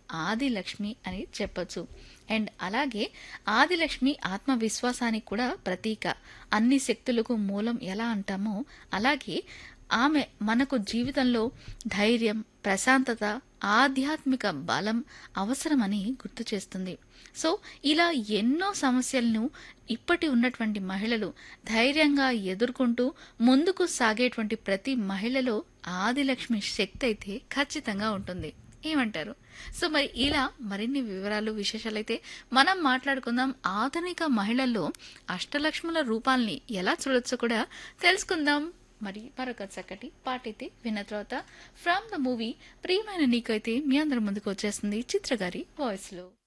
ఆదిలక్ష్మి అని చెప్పొచ్చు అండ్ అలాగే ఆదిలక్ష్మి ఆత్మవిశ్వాసానికి కూడా ప్రతీక అన్ని శక్తులకు మూలం ఎలా అంటామో అలాగే ఆమె మనకు జీవితంలో ధైర్యం ప్రశాంతత ఆధ్యాత్మిక బలం అవసరమని గుర్తు చేస్తుంది సో ఇలా ఎన్నో సమస్యలను ఇప్పటి ఉన్నటువంటి మహిళలు ధైర్యంగా ఎదుర్కొంటూ ముందుకు సాగేటువంటి ప్రతి మహిళలో ఆదిలక్ష్మి శక్తి అయితే ఖచ్చితంగా ఉంటుంది ఏమంటారు సో మరి ఇలా మరిన్ని వివరాలు విశేషాలైతే మనం మాట్లాడుకుందాం ఆధునిక మహిళల్లో అష్టలక్ష్ముల రూపాల్ని ఎలా చూడొచ్చో కూడా తెలుసుకుందాం మరి మరొక చక్కటి పాట అయితే విన్న తర్వాత ఫ్రమ్ ద మూవీ ప్రియమైన నీకైతే మీ అందరి ముందుకు వచ్చేస్తుంది చిత్రగారి వాయిస్ లో